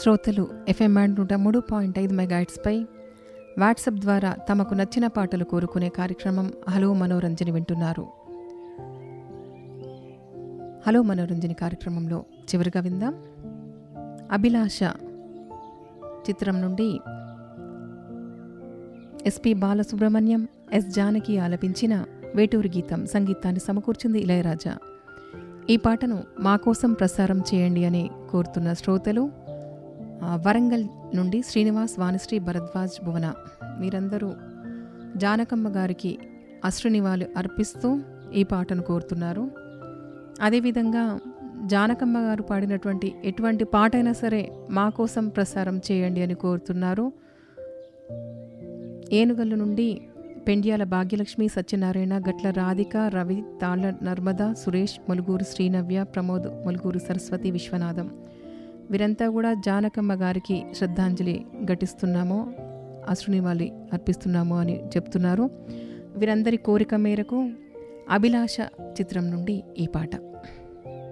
శ్రోతలు FM band నూట మూడు పాయింట్ ఐదు మెగాయిట్స్పై వాట్సాప్ ద్వారా తమకు నచ్చిన పాటలు కోరుకునే కార్యక్రమం హలో మనోరంజని వింటున్నారు హలో మనోరంజని కార్యక్రమంలో చివరిగా విందాం అభిలాష చిత్రం నుండి ఎస్పి బాలసుబ్రహ్మణ్యం ఎస్ జానకి ఆలపించిన వేటూరు గీతం సంగీతాన్ని సమకూర్చింది ఇళయరాజా ఈ పాటను మా కోసం ప్రసారం చేయండి అని కోరుతున్న శ్రోతలు ఆ, వరంగల్ నుండి శ్రీనివాస్ వాణిశ్రీ భరద్వాజ్ భువన మీరందరూ జానకమ్మ గారికి అశ్రునివాళి అర్పిస్తూ ఈ పాటను కోరుతున్నారు అదేవిధంగా జానకమ్మ గారు పాడినటువంటి ఎటువంటి పాట అయినా సరే మా కోసం ప్రసారం చేయండి అని కోరుతున్నారు ఏనుగల్లు నుండి పెండ్యాల భాగ్యలక్ష్మి సత్యనారాయణ గట్ల రాధిక రవి తాళ్ళ నర్మద సురేష్ ములుగూరు శ్రీనవ్య ప్రమోద్ ములుగూరు సరస్వతి విశ్వనాథం వీరంతా కూడా జానకమ్మ గారికి శ్రద్ధాంజలి ఘటిస్తున్నాము అశ్రునివాలి అర్పిస్తున్నాము అని చెప్తున్నారు వీరందరి కోరిక మేరకు అభిలాష చిత్రం నుండి ఈ పాట